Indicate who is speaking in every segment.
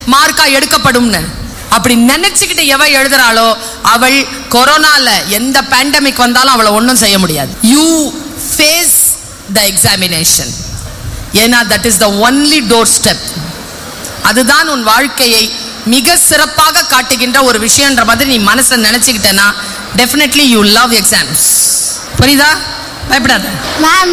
Speaker 1: மார்க்கா எடுக்கப்படும்னு அப்படி நினைச்சுக்கிட்டு எவ எழுதுறாளோ அவள் கொரோனால எந்த பேண்டமிக் வந்தாலும் அவளை ஒன்றும் செய்ய முடியாது யூ ஃபேஸ் த எக்ஸாமினேஷன் ஏன்னா that is the only doorstep அதுதான் உன் வாழ்க்கையை மிக சிறப்பாக காட்டுகின்ற ஒரு விஷயன்ற மாதிரி நீ மனசுல நினைச்சுக்கிட்டேன்னா டெஃபினெட்லி யூ லவ் எக்ஸாம்ஸ் புரியுதா பயப்படாத
Speaker 2: மேம்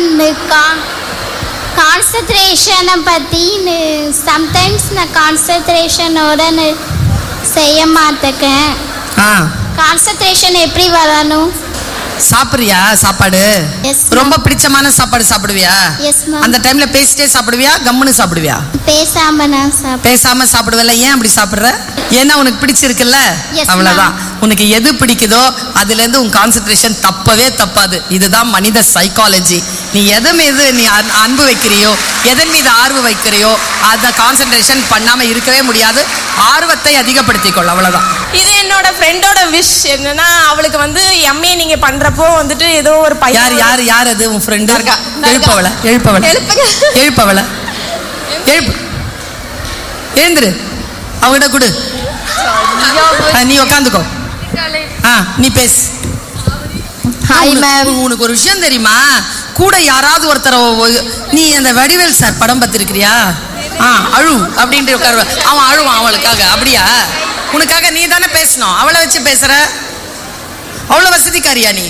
Speaker 2: கான்சன்ட்ரேஷனை பற்றி சம்டைம்ஸ் நான் கான்சன்ட்ரேஷனோட செய்ய மாட்டேக்கேன்
Speaker 1: ஆ
Speaker 2: கான்சன்ட்ரேஷன் எப்படி வரணும்
Speaker 1: சாப்பிடுறியா சாப்பாடு
Speaker 2: Yes, ma'am.
Speaker 1: ரொம்ப பிடிச்சமான சாப்பாடு சாப்பிடுவியா
Speaker 2: Yes, ma'am.
Speaker 1: அந்த டைம்ல பேசிட்டே சாப்பிடுவியா கம்முன்னு சாப்பிடுவியா
Speaker 2: பேசாம நான் சாப்பிட
Speaker 1: பேசாம சாப்பிடுவல ஏன் அப்படி சாப்பிடுற ஏன்னா உனக்கு பிடிச்சிருக்குல்ல
Speaker 2: Yes,
Speaker 1: அவ்வளவுதான் உனக்கு எது பிடிக்குதோ அதுல இருந்து உன் கான்சென்ட்ரேஷன் தப்பவே தப்பாது இதுதான் மனித சைக்காலஜி நீ எது மீது நீ அன்- அன்பு வைக்கிறியோ எதன் மீது ஆர்வம் வைக்கிறியோ அதை கான்சென்ட்ரேஷன் பண்ணாம இருக்கவே முடியாது ஆர்வத்தை அதிகப்படுத்திக்கொள் அவ்வளவுதான்
Speaker 3: இது என்னோட ஃப்ரெண்டோட விஷ் என்னன்னா அவளுக்கு வந்து எம்ஏ நீங்க பண்றப்போ வந்துட்டு ஏதோ ஒரு பையன்
Speaker 1: யார் யார் யார் அது உன் ஃப்ரெண்டு
Speaker 3: இருக்கா.
Speaker 1: எழுப்பவள எழுப்பவள
Speaker 3: எழுப்புங்க.
Speaker 1: எழுப்பவள எழுப்பு எழுந்துரு அவகிட்ட கொடு ஆ, நீ உக்காந்துக்கோ ஆ நீ பேசு
Speaker 2: ஹாய்
Speaker 1: உனக்கு-
Speaker 2: மேம்
Speaker 1: உனக்கு ஒரு விஷயம் தெரியுமா கூட யாராவது ஒருத்தர ஒ- நீ அந்த வடிவேல் சார் படம் பார்த்திருக்கிறியா ஆ அழு அப்படின்ட்டு உட்காருவ அவன் அழுவான் அவளுக்காக அப்படியா உனக்காக நீ தானே பேசணும் அவளை வச்சு பேசுற அவ்வளோ வசதிக்காரியா நீ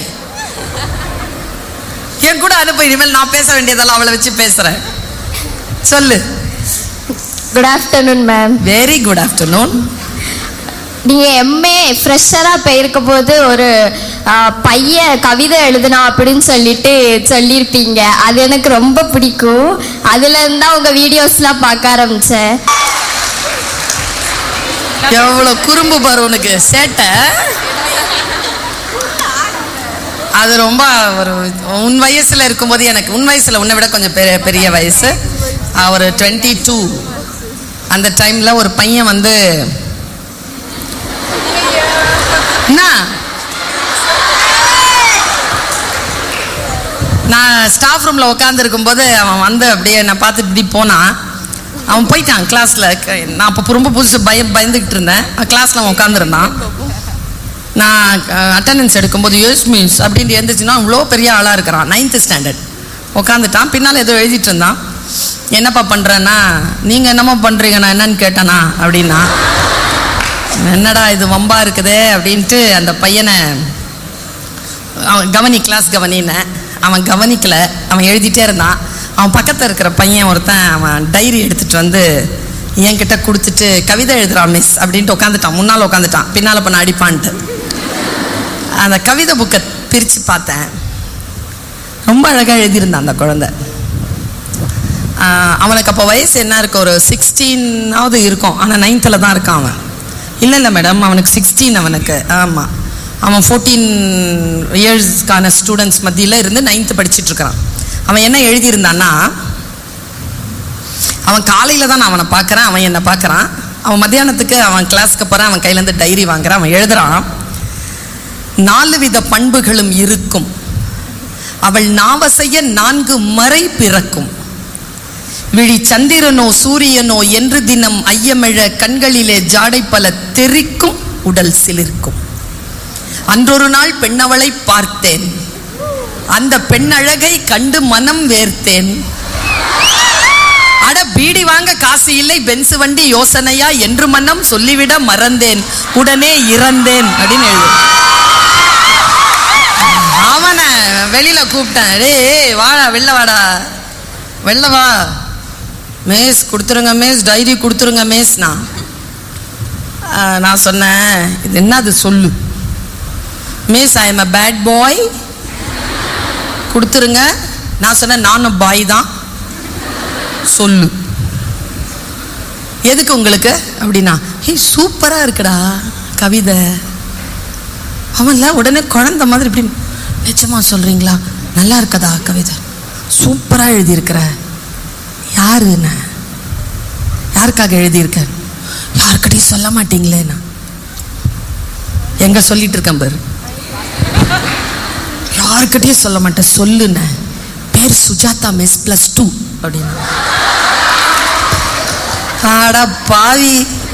Speaker 1: என் கூட அனுப்ப இனிமேல் நான் பேச வேண்டியதெல்லாம் அவளை வச்சு பேசுறேன் சொல்லு
Speaker 4: good afternoon ma'am
Speaker 1: very good afternoon
Speaker 4: நீங்கள் எம்ஏ ஃப்ரெஷராக போயிருக்க போது ஒரு ஆ, பையன் கவிதை எழுதுனா அப்படின்னு சொல்லிட்டு சொல்லியிருப்பீங்க அது எனக்கு ரொம்ப பிடிக்கும் அதுலேருந்து தான் உங்கள் வீடியோஸ்லாம் பார்க்க ஆரம்பித்தேன்
Speaker 1: எவ்வளவு குறும்பு பாரு உனக்கு சேட்டை அது ரொம்ப ஒரு உன் வயசுல இருக்கும்போது எனக்கு உன் வயசுல உன்னை விட கொஞ்சம் பெரிய பெரிய வயசு அஹ் ஒரு டுவெண்ட்டி டூ அந்த டைம்ல ஒரு பையன் வந்து என்ன நான் ஸ்டாஃப் ரூமில் உட்காந்துருக்கும் போது அவன் வந்து அப்படியே நான் பார்த்துட்டு இப்படி போனான் அவன் போயிட்டான் கிளாஸில் நான் அப்போ ரொம்ப புதுசு பய பயந்துக்கிட்டு இருந்தேன் கிளாஸில் அவன் உட்காந்துருந்தான் நான் அட்டண்டன்ஸ் எடுக்கும்போது யூஸ் மீன்ஸ் அப்படின்ட்டு எழுந்துச்சுன்னா இவ்வளோ பெரிய ஆளாக இருக்கிறான் நைன்த்து ஸ்டாண்டர்ட் உட்காந்துட்டான் பின்னால் ஏதோ எழுதிட்டு இருந்தான் என்னப்பா பண்ணுறேன்னா நீங்கள் என்னமோ பண்ணுறீங்க நான் என்னன்னு கேட்டேனா அப்படின்னா என்னடா இது வம்பா இருக்குதே அப்படின்ட்டு அந்த பையனை அவன் கவனி கிளாஸ் கவனின்னு அவன் கவனிக்கல அவன் எழுதிட்டே இருந்தான் அவன் பக்கத்தில் இருக்கிற பையன் ஒருத்தன் அவன் டைரி எடுத்துட்டு வந்து என்கிட்ட கொடுத்துட்டு கவிதை எழுதுறான் மிஸ் அப்படின்ட்டு உட்காந்துட்டான் முன்னால் உட்காந்துட்டான் பின்னால் பண்ண அடிப்பான்ட்டு அந்த கவிதை புக்கை பிரித்து பார்த்தேன் ரொம்ப அழகாக எழுதியிருந்தான் அந்த குழந்தை ஆஹ் அவனுக்கு அப்போ வயசு என்ன இருக்கு ஒரு சிக்ஸ்டீனாவது இருக்கும் ஆனால் நைன்த்தில் தான் இருக்கான் அவன் இல்லை இல்லை மேடம் அவனுக்கு சிக்ஸ்டீன் அவனுக்கு ஆமாம் அவன் ஃபோர்டீன் இயர்ஸ்க்கான ஸ்டூடெண்ட்ஸ் மத்தியில் இருந்து நைன்த்து படிச்சுட்டு இருக்கிறான் அவன் என்ன எழுதியிருந்தான்னா அவன் காலையில் தான் நான் அவனை பார்க்குறேன் அவன் என்னை பார்க்குறான் அவன் மத்தியானத்துக்கு அவன் கிளாஸ்க்கு போகிறான் அவன் கையிலேருந்து டைரி வாங்குறான் அவன் எழுதுறான் நாலு வித பண்புகளும் இருக்கும் அவள் நாவசைய நான்கு மறை பிறக்கும் விழி சந்திரனோ சூரியனோ என்று தினம் ஐயமிழ கண்களிலே ஜாடை பல தெறிக்கும் உடல் சிலிர்க்கும் அன்றொரு நாள் பெண்ணவளை பார்த்தேன் அந்த பெண்ணழகை கண்டு மனம் வேர்த்தேன் அட பீடி வாங்க காசு இல்லை பென்சு வண்டி யோசனையா என்று மன்னம் சொல்லிவிட மறந்தேன் உடனே இறந்தேன் அப்படின்னு எழுது அவனை வெளியில கூப்பிட்டேன் டேய் வாடா வெளில வாடா வெளில வா மேஸ் கொடுத்துருங்க மேஸ் டைரி கொடுத்துருங்க மேஸ்னா ஆஹ் நான் சொன்னேன் இது என்ன அது சொல்லு miss I am a bad boy கொடுத்துருங்க நான் சொன்னேன் நானும் பாய் தான் சொல்லு எதுக்கு உங்களுக்கு அப்படின்னா ஹே சூப்பராக இருக்குடா கவிதை அவன்ல உடனே குழந்தை மாதிரி இப்படி நிச்சயமா சொல்றீங்களா நல்லா இருக்கதா கவிதை சூப்பராக எழுதியிருக்கிற யாருன்னு யாருக்காக எழுதியிருக்க யாருக்கிட்டையும் சொல்ல மாட்டீங்களேண்ணா எங்க சொல்லிட்டு இருக்கேன் பாரு யாருக்கிட்டையும் சொல்ல மாட்டேன் சொல்லுண்ணே பேர் சுஜாதா மிஸ் பிளஸ் டூ அப்படின்னு ஆடா பாவி